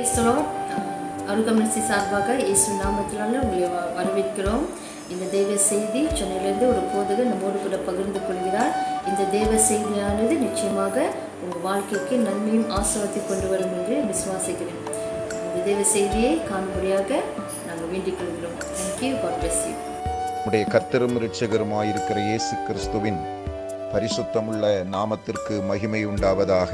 கிறிஸ்தவோ அருகமிழ்ச்சி சார்பாக இயேசு நாமத்தினால உங்களை வ- வரவேற்கிறோம் இந்த தெய்வ செய்தி சென்னையிலிருந்து ஒரு போதகர் நம்மோடு கூட பகிர்ந்து கொள்கிறார் இந்த தெய்வ செய்தியானது நிச்சயமாக உங்கள் வாழ்க்கைக்கு நன்மையும் ஆசிர்வாதத்தை கொண்டு வரும் என்று விசுவாசிக்கிறேன் இந்த தெய்வ செய்தியை காணும்படியாக நாங்கள் வேண்டிக் கொள்கிறோம் தேங்க்யூ காட் பிளஸ் யூ நம்முடைய கர்த்தரும் இரட்சகருமாயிருக்கிற இயேசு கிறிஸ்துவின் பரிசுத்தமுள்ள நாமத்திற்கு மகிமை உண்டாவதாக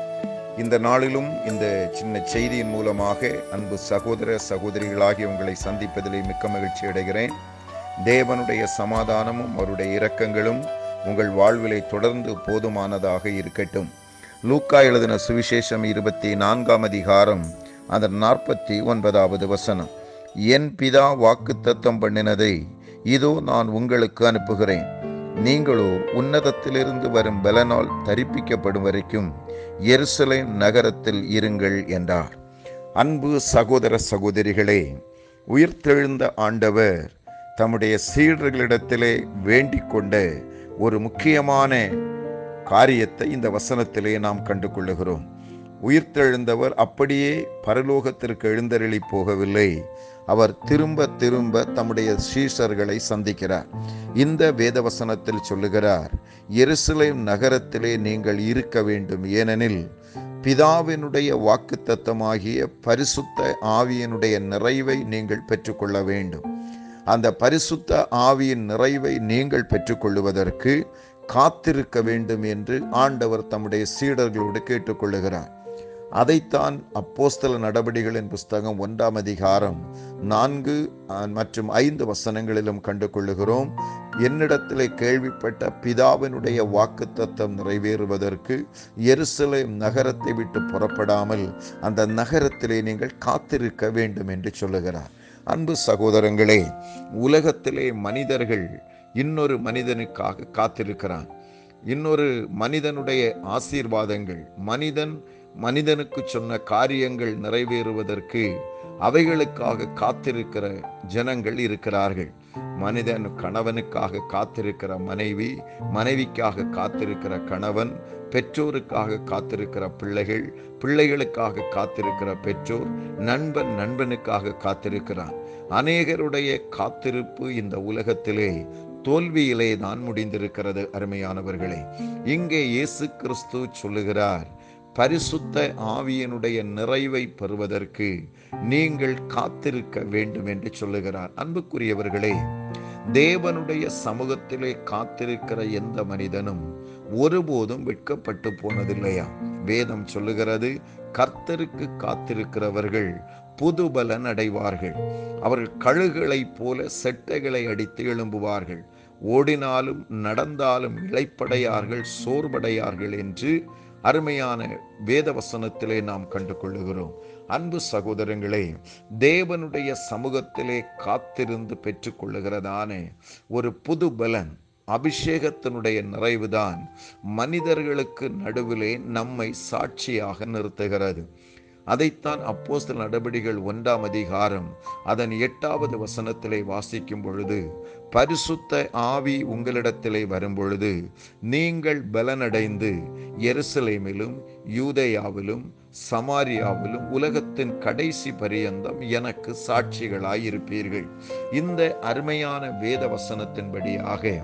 இந்த நாளிலும் இந்த சின்ன செய்தியின் மூலமாக அன்பு சகோதர சகோதரிகளாகிய உங்களை சந்திப்பதிலே மிக்க மகிழ்ச்சி அடைகிறேன் தேவனுடைய சமாதானமும் அவருடைய இரக்கங்களும் உங்கள் வாழ்விலை தொடர்ந்து போதுமானதாக இருக்கட்டும் லூக்கா எழுதின சுவிசேஷம் இருபத்தி நான்காம் அதிகாரம் அதன் நாற்பத்தி ஒன்பதாவது வசனம் என் பிதா வாக்குத்தத்தம் பண்ணினதை இதோ நான் உங்களுக்கு அனுப்புகிறேன் நீங்களோ உன்னதத்திலிருந்து வரும் பலனால் தரிப்பிக்கப்படும் வரைக்கும் எருசலேம் நகரத்தில் இருங்கள் என்றார் அன்பு சகோதர சகோதரிகளே உயிர்த்தெழுந்த ஆண்டவர் தம்முடைய சீடர்களிடத்திலே வேண்டிக் கொண்ட ஒரு முக்கியமான காரியத்தை இந்த வசனத்திலே நாம் கண்டு கொள்ளுகிறோம் உயிர்த்தெழுந்தவர் அப்படியே பரலோகத்திற்கு எழுந்தருளி போகவில்லை அவர் திரும்ப திரும்ப தம்முடைய சீஷர்களை சந்திக்கிறார் இந்த வேதவசனத்தில் சொல்லுகிறார் எருசலேம் நகரத்திலே நீங்கள் இருக்க வேண்டும் ஏனெனில் பிதாவினுடைய வாக்குத்தத்தமாகிய பரிசுத்த ஆவியினுடைய நிறைவை நீங்கள் பெற்றுக்கொள்ள வேண்டும் அந்த பரிசுத்த ஆவியின் நிறைவை நீங்கள் பெற்றுக்கொள்வதற்கு காத்திருக்க வேண்டும் என்று ஆண்டவர் தம்முடைய சீடர்களோடு கேட்டுக்கொள்ளுகிறார் அதைத்தான் அப்போஸ்தல நடபடிகளின் புஸ்தகம் ஒன்றாம் அதிகாரம் நான்கு அஹ், மற்றும் ஐந்து வசனங்களிலும் கண்டு கொள்ளுகிறோம் என்னிடத்திலே கேள்விப்பட்ட பிதாவினுடைய வாக்குத்தத்தம் நிறைவேறுவதற்கு எருசலேம் நகரத்தை விட்டு புறப்படாமல் அந்த நகரத்திலே நீங்கள் காத்திருக்க வேண்டும் என்று சொல்லுகிறார் அன்பு சகோதரங்களே உலகத்திலே மனிதர்கள் இன்னொரு மனிதனுக்காக காத்திருக்கிறான் இன்னொரு மனிதனுடைய ஆசீர்வாதங்கள் மனிதன் மனிதனுக்கு சொன்ன காரியங்கள் நிறைவேறுவதற்கு அவைகளுக்காக காத்திருக்கிற ஜனங்கள் இருக்கிறார்கள் மனிதன் கணவனுக்காக காத்திருக்கிற மனைவி மனைவிக்காக காத்திருக்கிற கணவன் பெற்றோருக்காக காத்திருக்கிற பிள்ளைகள் பிள்ளைகளுக்காக காத்திருக்கிற பெற்றோர் நண்பன் நண்பனுக்காக காத்திருக்கிறான் அநேகருடைய காத்திருப்பு இந்த உலகத்திலே தோல்வியிலே தான் முடிந்திருக்கிறது அருமையானவர்களே இங்கே இயேசு கிறிஸ்து சொல்லுகிறார் பரிசுத்த ஆவியனுடைய நிறைவை பெறுவதற்கு நீங்கள் காத்திருக்க வேண்டும் என்று சொல்லுகிறார் அன்புக்குரியவர்களே தேவனுடைய சமூகத்திலே காத்திருக்கிற எந்த மனிதனும் ஒருபோதும் வெட்கப்பட்டு போனதில்லையா வேதம் சொல்லுகிறது கர்த்தருக்கு காத்திருக்கிறவர்கள் புது பலன் அடைவார்கள் அவர்கள் கழுகுகளைப் போல செட்டைகளை அடித்து எழும்புவார்கள் ஓடினாலும் நடந்தாலும் இளைப்படையார்கள் சோர்வடையார்கள் என்று அருமையான வேத வசனத்திலே நாம் கண்டு கொள்ளுகிறோம் அன்பு சகோதரங்களே தேவனுடைய சமூகத்திலே காத்திருந்து பெற்றுக்கொள்ளுகிறதான ஒரு புது பலன் அபிஷேகத்தினுடைய நிறைவுதான் மனிதர்களுக்கு நடுவிலே நம்மை சாட்சியாக நிறுத்துகிறது அதைத்தான் அப்போஸ்தல நடபடிகள் ஒன்றாம் அதிகாரம் அதன் எட்டாவது வசனத்திலே வாசிக்கும் பொழுது பரிசுத்த ஆவி உங்களிடத்திலே வரும் பொழுது நீங்கள் பலனடைந்து எருசலேமிலும் யூதேயாவிலும் சமாரியாவிலும் உலகத்தின் கடைசி பரியந்தம் எனக்கு சாட்சிகளாயிருப்பீர்கள் இந்த அருமையான வேத வசனத்தின்படியாக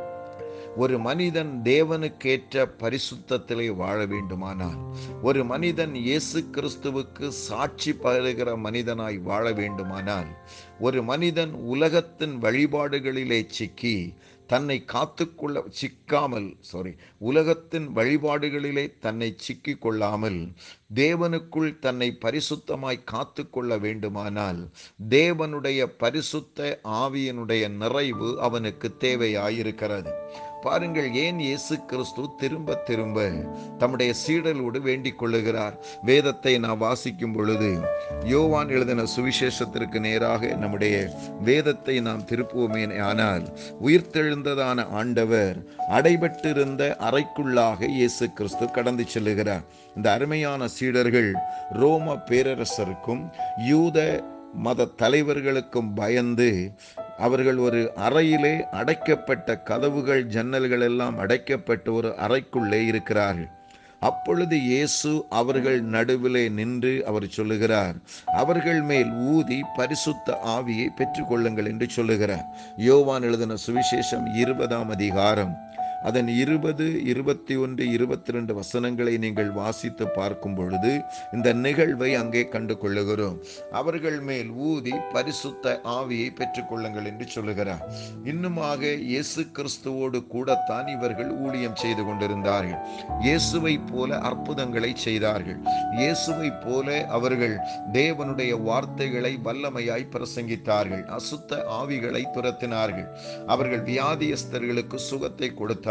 ஒரு மனிதன் தேவனுக்கேற்ற பரிசுத்தத்திலே வாழ வேண்டுமானால் ஒரு மனிதன் இயேசு கிறிஸ்துவுக்கு சாட்சி பகருகிற மனிதனாய் வாழ வேண்டுமானால் ஒரு மனிதன் உலகத்தின் வழிபாடுகளிலே சிக்கி தன்னை காத்துக்கொள்ள சிக்காமல் சாரி உலகத்தின் வழிபாடுகளிலே தன்னை சிக்கிக் கொள்ளாமல் தேவனுக்குள் தன்னை பரிசுத்தமாய் காத்துக்கொள்ள வேண்டுமானால் தேவனுடைய பரிசுத்த ஆவியனுடைய நிறைவு அவனுக்கு தேவையாயிருக்கிறது பாருங்கள் ஏன் இயேசு கிறிஸ்து திரும்ப திரும்ப தம்முடைய சீடலோடு வேண்டிக் கொள்ளுகிறார் வேதத்தை நான் வாசிக்கும் பொழுது யோவான் எழுதின சுவிசேஷத்திற்கு நேராக நம்முடைய வேதத்தை நாம் திருப்புவோமே ஆனால் உயிர்த்தெழுந்ததான ஆண்டவர் அடைபட்டிருந்த அறைக்குள்ளாக இயேசு கிறிஸ்து கடந்து செல்லுகிறார் இந்த அருமையான சீடர்கள் ரோம பேரரசருக்கும் யூத மத தலைவர்களுக்கும் பயந்து அவர்கள் ஒரு அறையிலே அடைக்கப்பட்ட கதவுகள் ஜன்னல்கள் எல்லாம் அடைக்கப்பட்ட ஒரு அறைக்குள்ளே இருக்கிறார்கள் அப்பொழுது இயேசு அவர்கள் நடுவிலே நின்று அவர் சொல்லுகிறார் அவர்கள் மேல் ஊதி பரிசுத்த ஆவியை பெற்றுக்கொள்ளுங்கள் என்று சொல்லுகிறார் யோவான் எழுதின சுவிசேஷம் இருபதாம் அதிகாரம் அதன் இருபது இருபத்தி ஒன்று இருபத்தி ரெண்டு வசனங்களை நீங்கள் வாசித்து பார்க்கும் பொழுது இந்த நிகழ்வை அங்கே கண்டு கொள்ளுகிறோம் அவர்கள் மேல் ஊதி பரிசுத்த ஆவியை பெற்றுக்கொள்ளுங்கள் என்று சொல்லுகிறார் இன்னுமாக இயேசு கிறிஸ்துவோடு கூடத்தான் இவர்கள் ஊழியம் செய்து கொண்டிருந்தார்கள் இயேசுவை போல அற்புதங்களை செய்தார்கள் இயேசுவை போல அவர்கள் தேவனுடைய வார்த்தைகளை வல்லமையாய் பிரசங்கித்தார்கள் அசுத்த ஆவிகளை துரத்தினார்கள் அவர்கள் வியாதியஸ்தர்களுக்கு சுகத்தை கொடுத்தார்கள்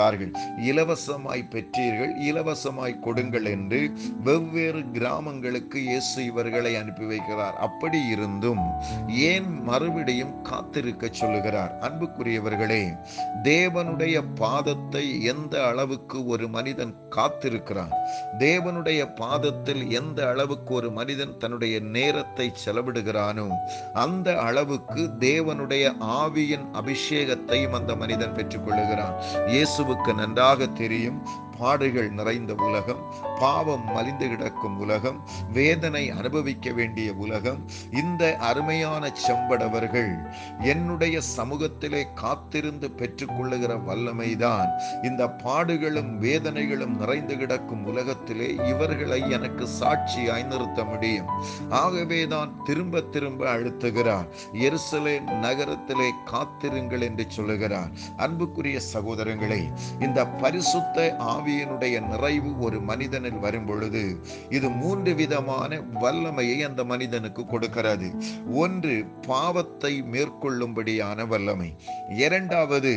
இலவசமாய் பெற்றீர்கள் இலவசமாய் கொடுங்கள் என்று வெவ்வேறு கிராமங்களுக்கு இயேசு இவர்களை அனுப்பி வைக்கிறார் அப்படி இருந்தும் ஏன் மறுபடியும் காத்திருக்க சொல்லுகிறார் அன்புக்குரியவர்களே தேவனுடைய பாதத்தை எந்த அளவுக்கு ஒரு மனிதன் காத்திருக்கிறான் தேவனுடைய பாதத்தில் எந்த அளவுக்கு ஒரு மனிதன் தன்னுடைய நேரத்தை செலவிடுகிறானோ அந்த அளவுக்கு தேவனுடைய ஆவியின் அபிஷேகத்தையும் அந்த மனிதன் பெற்றுக்கொள்ளுகிறான் இயேசுவுக்கு நன்றாக தெரியும் பாடுகள் நிறைந்த உலகம் பாவம் மலிந்து கிடக்கும் உலகம் வேதனை அனுபவிக்க வேண்டிய உலகம் இந்த அருமையான செம்படவர்கள் என்னுடைய சமூகத்திலே காத்திருந்து பெற்றுக்கொள்ளுகிற வல்லமைதான் இந்த பாடுகளும் வேதனைகளும் நிறைந்து கிடக்கும் உலகத்திலே இவர்களை எனக்கு சாட்சியாய் நிறுத்த முடியும் ஆகவே தான் திரும்ப திரும்ப அழுத்துகிறார் எருசலே நகரத்திலே காத்திருங்கள் என்று சொல்லுகிறார் அன்புக்குரிய சகோதரங்களே இந்த பரிசுத்த ஆவியினுடைய நிறைவு ஒரு மனிதனில் வரும் பொழுது இது மூன்று விதமான வல்லமையை அந்த மனிதனுக்கு கொடுக்கிறது ஒன்று பாவத்தை மேற்கொள்ளும்படியான வல்லமை இரண்டாவது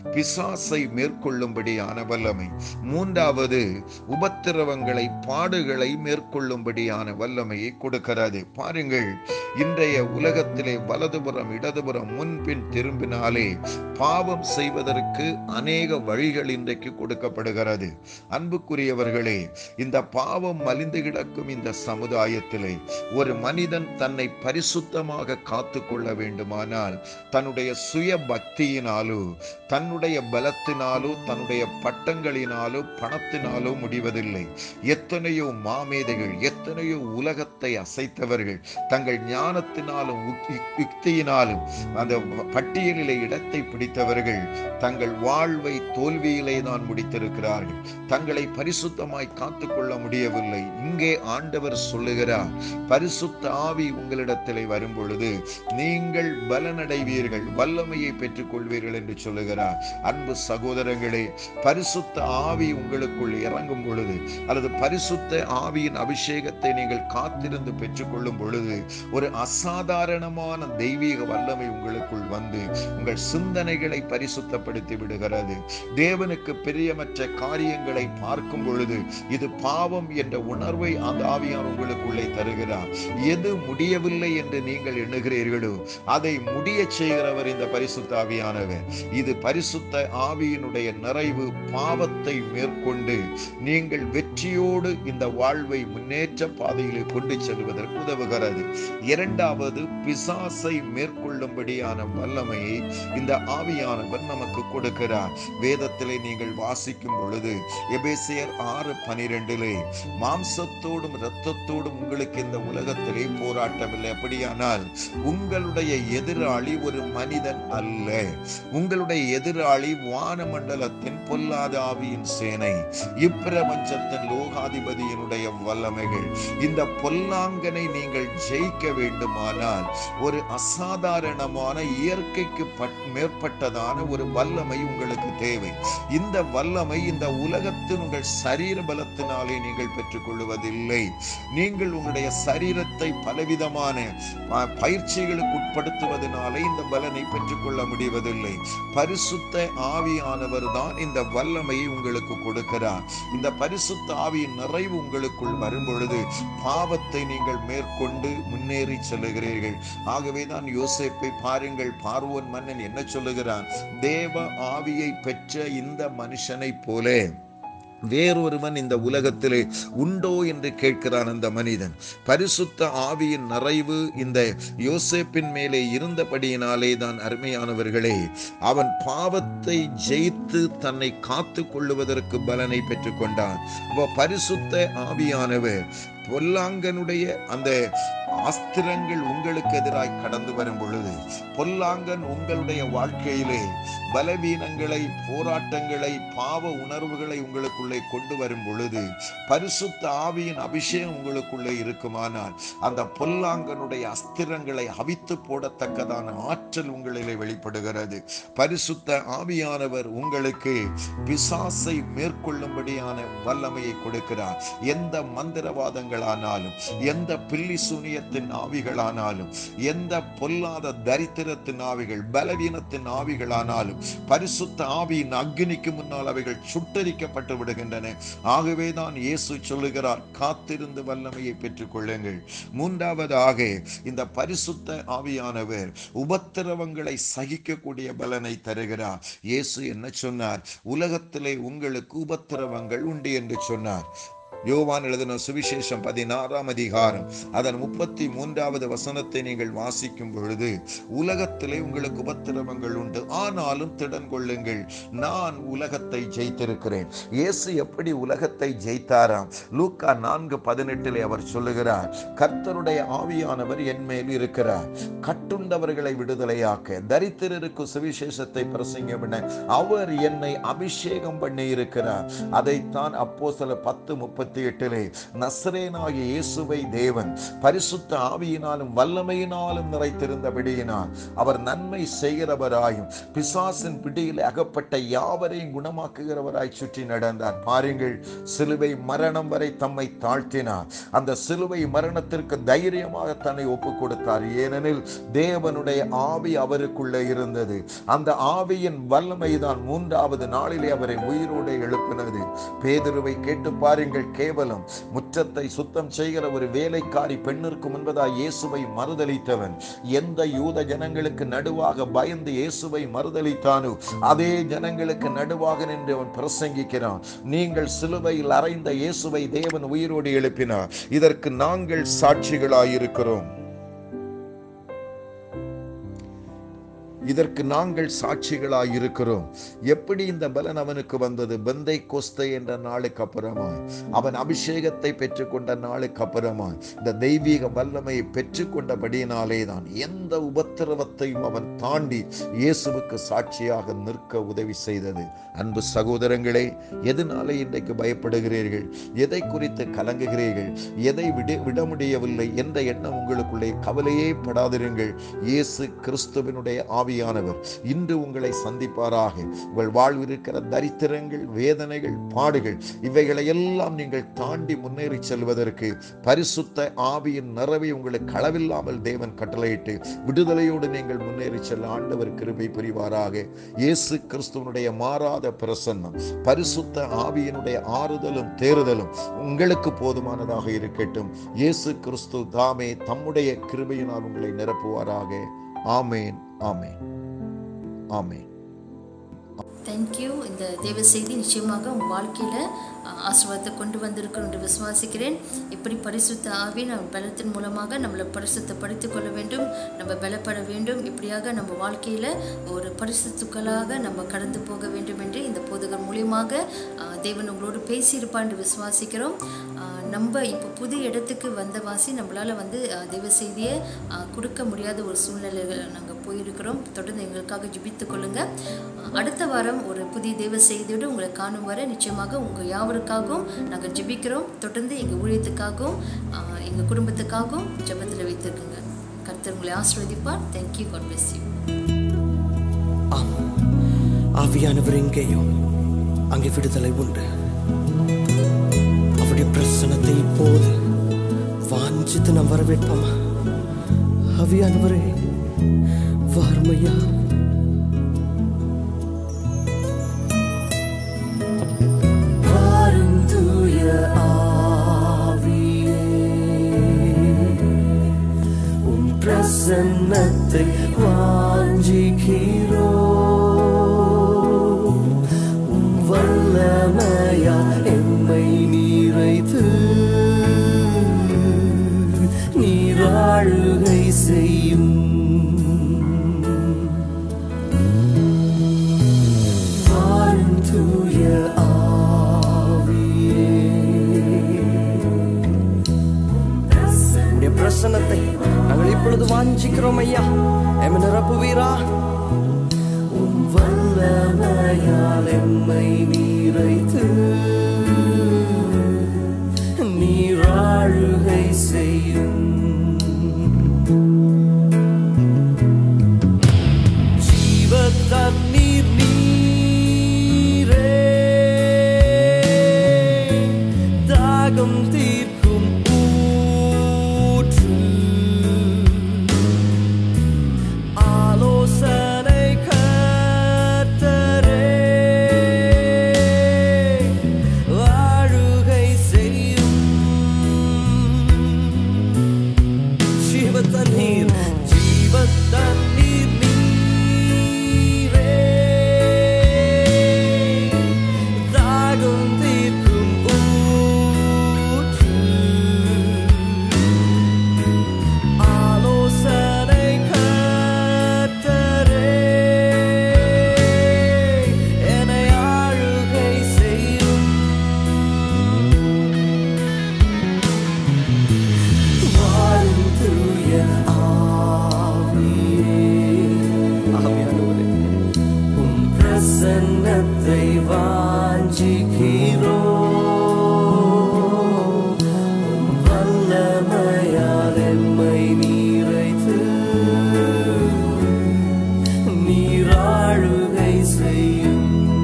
பிசாசை மேற்கொள்ளும்படியான வல்லமை மூன்றாவது உபத்திரவங்களை பாடுகளை மேற்கொள்ளும்படியான வல்லமையை கொடுக்கிறது பாருங்கள் இன்றைய உலகத்திலே வலதுபுறம் இடதுபுறம் முன்பின் திரும்பினாலே பாவம் செய்வதற்கு அநேக வழிகள் இன்றைக்கு கொடுக்கப்படுகிறது அன்புக்குரியவர்களே இந்த பாவம் மலிந்து கிடக்கும் இந்த சமுதாயத்திலே ஒரு மனிதன் தன்னை பரிசுத்தமாக காத்து கொள்ள வேண்டுமானால் தன்னுடைய சுய பக்தியினாலோ தன்னுடைய பலத்தினாலோ தன்னுடைய பட்டங்களினாலோ பணத்தினாலோ முடிவதில்லை எத்தனையோ மாமேதைகள் எத்தனையோ உலகத்தை அசைத்தவர்கள் தங்கள் ஞானத்தினாலும் உக்- யுக்தியினாலும் அந்த பட்டியலிலே இடத்தை பிடித்தவர்கள் தங்கள் வாழ்வை தோல்வியிலே தான் முடித்திருக்கிறார்கள் தங்களை பரிசுத்தமாய் காத்துக்கொள்ள முடியவில்லை இங்கே ஆண்டவர் சொல்லுகிறார் பரிசுத்த ஆவி உங்களிடத்திலே வரும் பொழுது நீங்கள் பலனடைவீர்கள் வல்லமையை பெற்றுக் கொள்வீர்கள் என்று சொல்லுகிறார் அன்பு சகோதரங்களே பரிசுத்த ஆவி உங்களுக்குள் இறங்கும் பொழுது அல்லது பரிசுத்த ஆவியின் அபிஷேகத்தை நீங்கள் காத்திருந்து பெற்றுக்கொள்ளும் பொழுது ஒரு அசாதாரணமான தெய்வீக வல்லமை உங்களுக்குள் வந்து உங்கள் சிந்தனைகளை பரிசுத்தப்படுத்தி விடுகிறது தேவனுக்கு பிரியமற்ற காரியங்களை பார்க்கும் பொழுது இது பாவம் என்ற உணர்வை அந்த ஆவியார் உங்களுக்குள்ளே தருகிறார் எது முடியவில்லை என்று நீங்கள் எண்ணுகிறீர்களோ அதை முடிய செய்கிறவர் இந்த பரிசுத்த ஆவியானவர் இது பரிசுத்த ஆவியினுடைய நிறைவு பாவத்தை மேற்கொண்டு நீங்கள் வெற்றியோடு இந்த வாழ்வை முன்னேற்ற பாதையிலே கொண்டு செல்வதற்கு உதவுகிறது இரண்டாவது பிசாசை மேற்கொள்ளும்படியான வல்லமையை இந்த ஆவியானவர் நமக்கு கொடுக்கிறார் வேதத்திலே நீங்கள் வாசிக்கும் பொழுது எபேசியர் ஆறு பனிரெண்டிலே மாம்சத்தோடும் இரத்தத்தோடும் உங்களுக்கு இந்த உலகத்திலே போராட்டமில்லை அப்படியானால் உங்களுடைய எதிராளி ஒரு மனிதன் அல்ல உங்களுடைய எதிராளி வானமண்டலத்தின் பொல்லாத ஆவியின் சேனை இப்பிரபஞ்சத்தின் லோகாதிபதியினுடைய வல்லமைகள் இந்த பொல்லாங்கனை நீங்கள் ஜெயிக்க வேண்டுமானால் ஒரு அசாதாரணமான இயற்கைக்கு பட்- மேற்பட்டதான ஒரு வல்லமை உங்களுக்கு தேவை இந்த வல்லமை இந்த உலகத்தின் உங்கள் சரீர பலத்தினாலே நீங்கள் பெற்றுக்கொள்வதில்லை நீங்கள் உங்களுடைய சரீரத்தை பலவிதமான ஆ, பயிற்சிகளுக்கு உட்படுத்துவதனாலே இந்த பலனை பெற்றுக்கொள்ள முடிவதில்லை பரிசுத்த ஆவியானவர் தான் இந்த வல்லமையை உங்களுக்கு கொடுக்கிறார் இந்த பரிசுத்த ஆவியின் நிறைவு உங்களுக்குள் வரும் பொழுது பாவத்தை நீங்கள் மேற்கொண்டு முன்னேறி செல்லுகிறீர்கள் ஆகவே தான் யோசேப்பை பாருங்கள் பார்வோன் மன்னன் என்ன சொல்லுகிறான் தேவ ஆவியை பெற்ற இந்த மனுஷனைப் போல வேறொருவன் இந்த உலகத்திலே உண்டோ என்று கேட்கிறான் அந்த மனிதன் பரிசுத்த ஆவியின் நிறைவு இந்த யோசேப்பின் மேலே இருந்தபடியினாலே தான் அருமையானவர்களே அவன் பாவத்தை ஜெயித்து தன்னை காத்து கொள்ளுவதற்கு பலனை பெற்றுக்கொண்டான் அப்போ பரிசுத்த ஆவியானவர் பொல்லாங்கனுடைய அந்த அஸ்திரங்கள் உங்களுக்கு எதிராய் கடந்து வரும் பொழுது பொல்லாங்கன் உங்களுடைய வாழ்க்கையிலே பலவீனங்களை போராட்டங்களை பாவ உணர்வுகளை உங்களுக்குள்ளே கொண்டு வரும் பொழுது பரிசுத்த ஆவியின் அபிஷேகம் உங்களுக்குள்ளே இருக்குமானால் அந்த பொல்லாங்கனுடைய அஸ்திரங்களை அவித்து போடத்தக்கதான ஆற்றல் உங்களிலே வெளிப்படுகிறது பரிசுத்த ஆவியானவர் உங்களுக்கு பிசாசை மேற்கொள்ளும்படியான வல்லமையை கொடுக்கிறார் எந்த மந்திரவாதங்களானாலும் எந்த பில்லி சூனியத்தின் ஆவிகளானாலும் எந்த பொல்லாத தரித்திரத்தின் ஆவிகள் பலவீனத்தின் ஆவிகளானாலும் பரிசுத்த ஆவியின் அக்னிக்கு முன்னால் அவைகள் சுட்டரிக்கப்பட்டு விடுகின்றன ஆகவே தான் இயேசு சொல்லுகிறார் காத்திருந்து வல்லமையை பெற்றுக் கொள்ளுங்கள் மூன்றாவதாக இந்த பரிசுத்த ஆவியானவர் உபத்திரவங்களை சகிக்கக்கூடிய பலனை தருகிறார் இயேசு என்ன சொன்னார் உலகத்திலே உங்களுக்கு உபத்திரவங்கள் உண்டு என்று சொன்னார் யோவான் எழுதின சுவிசேஷம் பதினாறாம் அதிகாரம் அதன் முப்பத்தி மூன்றாவது வசனத்தை நீங்கள் வாசிக்கும் பொழுது உலகத்திலே உங்களுக்கு உபத்திரவங்கள் உண்டு ஆனாலும் திடன் கொள்ளுங்கள் நான் உலகத்தை ஜெயித்திருக்கிறேன் இயேசு எப்படி உலகத்தை ஜெயித்தாராம் லூக்கா நான்கு பதினெட்டிலே அவர் சொல்லுகிறார் கர்த்தருடைய ஆவியானவர் என் மேல் இருக்கிறார் கட்டுண்டவர்களை விடுதலையாக்க தரித்திரருக்கு சுவிசேஷத்தை பிரசங்க அவர் என்னை அபிஷேகம் பண்ணி இருக்கிறார் அதைத்தான் அப்போ சில பத்து முப்பத்தி எட்டிலே நசரேனாகிய இயேசுவை தேவன் பரிசுத்த ஆவியினாலும் வல்லமையினாலும் நிறைத்திருந்தபடியினால் அவர் நன்மை செய்கிறவராயும் பிசாசின் பிடியில் அகப்பட்ட யாவரையும் குணமாக்குகிறவராய் சுற்றி நடந்தார் பாருங்கள் சிலுவை மரணம் வரை தம்மை தாழ்த்தினார் அந்த சிலுவை மரணத்திற்கு தைரியமாக தன்னை ஒப்பு கொடுத்தார் ஏனெனில் தேவனுடைய ஆவி அவருக்குள்ளே இருந்தது அந்த ஆவியின் வல்லமைதான் மூன்றாவது நாளிலே அவரை உயிரோடு எழுப்பினது பேதுருவை கேட்டு பாருங்கள் கேவலம் முற்றத்தை சுத்தம் செய்கிற ஒரு வேலைக்காரி பெண்ணிற்கு முன்பதாய் இயேசுவை மறுதளித்தவன் எந்த யூத ஜனங்களுக்கு நடுவாக பயந்து இயேசுவை மறுதளித்தானோ அதே ஜனங்களுக்கு நடுவாக நின்று அவன் பிரசங்கிக்கிறான் நீங்கள் சிலுவையில் அறைந்த இயேசுவை தேவன் உயிரோடு எழுப்பினார் இதற்கு நாங்கள் சாட்சிகளாயிருக்கிறோம் இதற்கு நாங்கள் சாட்சிகளாய் இருக்கிறோம் எப்படி இந்த பலன் அவனுக்கு வந்தது பெந்தை கொஸ்தை என்ற நாளுக்கு அப்புறமா அவன் அபிஷேகத்தை பெற்றுக்கொண்ட நாளுக்கு அப்புறமா இந்த தெய்வீக வல்லமையை பெற்றுக்கொண்டபடியினாலே தான் எந்த உபத்திரவத்தையும் அவன் தாண்டி இயேசுவுக்கு சாட்சியாக நிற்க உதவி செய்தது அன்பு சகோதரங்களே எதனால இன்றைக்கு பயப்படுகிறீர்கள் எதை குறித்து கலங்குகிறீர்கள் எதை விட விட முடியவில்லை என்ற எண்ணம் உங்களுக்குள்ளே கவலையே படாதிருங்கள் இயேசு கிறிஸ்துவனுடைய ஆவியானவர் இன்று உங்களை சந்திப்பாராக உங்கள் வாழ்வில் இருக்கிற தரித்திரங்கள் வேதனைகள் பாடுகள் இவைகளை எல்லாம் நீங்கள் தாண்டி முன்னேறி செல்வதற்கு பரிசுத்த ஆவியின் நிறவை உங்களுக்கு களவில்லாமல் தேவன் கட்டளையிட்டு விடுதலையோடு நீங்கள் முன்னேறி செல்ல ஆண்டவர் கிருபை புரிவாராக இயேசு கிறிஸ்துவனுடைய மாறாத பிரசன்னம் பரிசுத்த ஆவியினுடைய ஆறுதலும் தேறுதலும் உங்களுக்கு போதுமானதாக இருக்கட்டும் இயேசு கிறிஸ்து தாமே தம்முடைய கிருபையினால் உங்களை நிரப்புவாராக ஆமேன் ஆமேன் ஆமேன் தேங்க்யூ இந்த தேவ செய்தி நிச்சயமாக உங்கள் வாழ்க்கையில் ஆசீர்வாதத்தை கொண்டு வந்திருக்கும் என்று விசுவாசிக்கிறேன் இப்படி பரிசுத்த ஆவி நம்ம பலத்தின் மூலமாக நம்மளை பரிசுத்தப்படுத்திக் கொள்ள வேண்டும் நம்ம பலப்பட வேண்டும் இப்படியாக நம்ம வாழ்க்கையில் ஒரு பரிசுத்துக்களாக நம்ம கடந்து போக வேண்டும் என்று இந்த போதகர் மூலியமாக ஆ, தேவன் உங்களோடு பேசியிருப்பார் என்று விசுவாசிக்கிறோம் ஆ, நம்ம இப்போ புது இடத்துக்கு வந்த வாசி நம்மளால் வந்து ஆ, தெய்வ செய்தியை ஆ, கொடுக்க முடியாத ஒரு சூழ்நிலைகள் நாங்கள் போயிருக்கிறோம் தொடர்ந்து எங்களுக்காக ஜெபித்துக் கொள்ளுங்க ஆ, அடுத்த வாரம் ஒரு புதிய தெய்வ செய்தியோடு உங்களை காணும் வரை நிச்சயமாக உங்கள் யாவருக்காகவும் நாங்கள் ஜெபிக்கிறோம் தொடர்ந்து எங்கள் ஊழியத்துக்காகவும் ஆ, எங்கள் குடும்பத்துக்காகவும் ஜெபத்தில் வைத்திருக்குங்க கர்த்தர் உங்களை ஆசீர்வதிப்பார் தேங்க்யூ காட் bless you ஆம் ஆவியானவர் எங்கேயோ அங்கே விடுதலை உண்டு அவருடைய பிரசனத்தை இப்போது வாஞ்சித்து நாம் வரவேற்போமா ஆவியானவரே வாருமையா வாரும் தூய ஆவியே உம் பிரசன்னத்தை வாஞ்சிக்கிறோ உம் வல்லமையா ஆளுகை செய்யும் வாழும் தூய ஆவியே உடைய பிரசன்னத்தை நாங்கள் இப்பொழுது வாஞ்சிக்கிறோம் ஐயா எம்ம நிரப்புவீரா உம் வல்லமையால் எம்மை நீரைத்து நீராழுகை செய்யும் ஜீவ தண்ணீர் நீரே தாகம் தீர்க்கும் ஊற்று ஆலோசனை கர்த்தரே வாழுகை செய்யும் ஜீவ தண்ணீர் ஜீவ தண்ணீர் நீரே தாகம் தீர்க்கும் ஊற்று ஆலோசனை கர்த்தரே என்னை ஆளுகை செய்யும் வாழும் தூய ஆவியே ஆவியானவரே உம் பிரசன்னத்தை வாஞ்சிக்கிறோ உம் வல்லமையால் எம்மை நீரைத்து நீராழுகை செய்யும்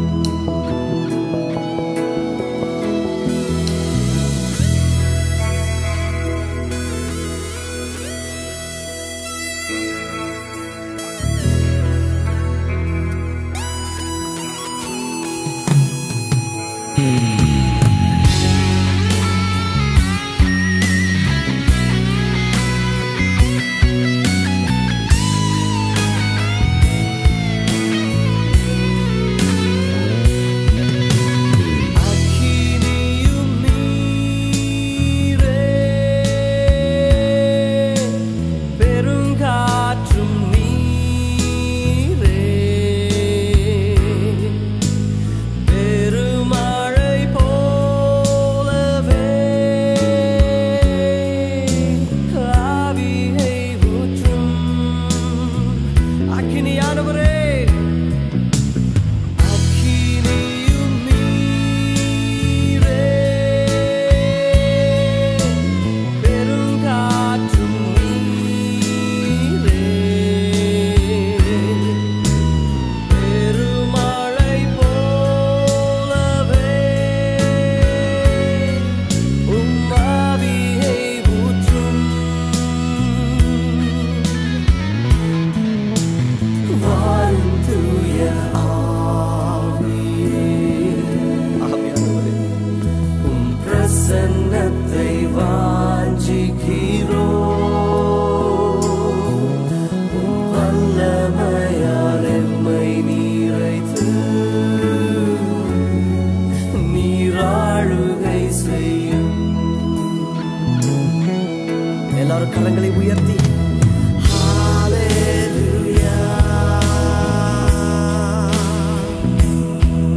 அக்கினியும் நீரே பெருங்காற்றும் நீரே பெருமழை போலவே ஆவியை ஊற்றும் அக்கினியானவரே அக்கினியும் நீரே பெருங்காற்றும் நீரே பெருமழை போலவே உம்மாவியை ஊற்றும் வாழும் தூய ஆவியே ஆவியானவரே உம் பிரசன்னத்தை வாஞ்சிக்கிறோ உம் வல்லமையால் எம்மை நீரைத்து நீராழுகை செய்யும் எல்லாரும் கரங்களை உயர்த்தி Hallelujah.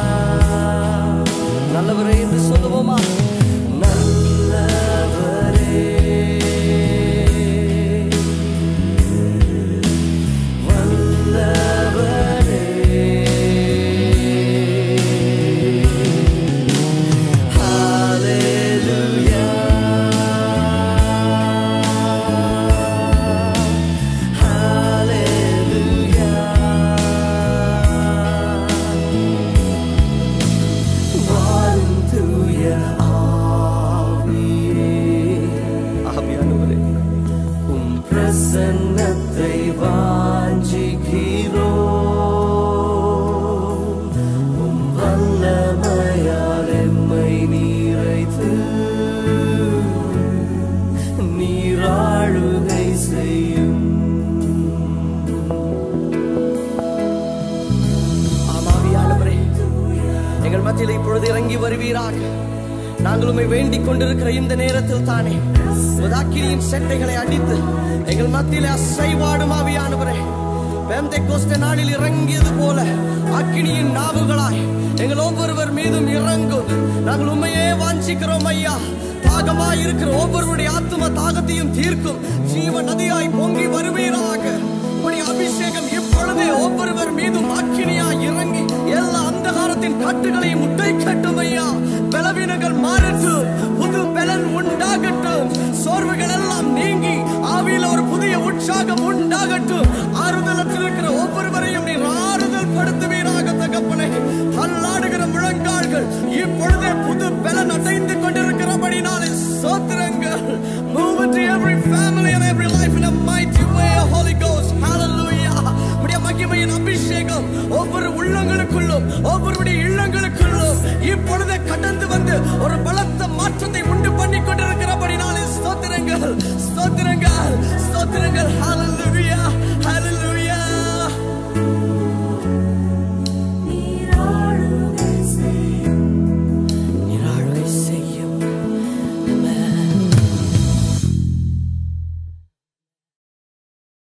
நல்லவரே என்று சொல்லுவோமா நல்லவரே வருவீராக நாங்கள் உம்மை வேண்டிக் கொண்டிருக்கிற இந்த நேரத்தில் தானே உதாக்கினியின் செட்டைகளை அடித்து எங்கள் மத்தியிலே அசைவாடும் ஆவியானவரே பெந்தைக்கோஸ்தே நாளில் இறங்கியது போல அக்கினியின் நாவுகளாய் எங்கள் ஒவ்வொருவர் மீதும் இறங்கும் நாங்கள் உண்மையே வாஞ்சிக்கிறோம் ஐயா தாகமாய் இருக்கிற ஒவ்வொருவருடைய ஆத்தும தாகத்தையும் தீர்க்கும் ஜீவ நதியாய் பொங்கி வருவீராக உடைய அபிஷேகம் இப்பொழுதே ஒவ்வொருவர் மீதும் அக்கினியாய் இறங்கி எல்லா அந்தகாரத்தின் கட்டுகளையும் முட்டை கட்டும் ஐயா பலவீனங்கள் மாறட்டும் புது பலன் உண்டாகட்டும் சோர்வுகள் எல்லாம் நீங்கி ஆவியில ஒரு புதிய உற்சாகம் உண்டாகட்டும் ஆறுதலத்தில் இருக்கிற ஒவ்வொருவரையும் நீர் ஆறுதல் படுத்துவீராக தகப்பனே தள்ளாடுகிற முழங்கால்கள் இப்பொழுதே புது பலன் அடைந்து கொண்டிருக்கிறபடினாலே சோத்திரங்கள் move into every family and every life in a mighty way Holy Ghost hallelujah உடைய மகிமையின் அபிஷேகம் ஒவ்வொரு உள்ளங்களுக்குள்ளும் ஒவ்வொருடைய இல்லங்களுக்குள்ளும் இப்பொழுதே கடந்து வந்து ஒரு பலத்த மாற்றத்தை உண்டு பண்ணி கொண்டிருக்கிறபடினாலே ஸ்தோத்திரங்கள் ஸ்தோத்திரங்கள் ஸ்தோத்திரங்கள் hallelujah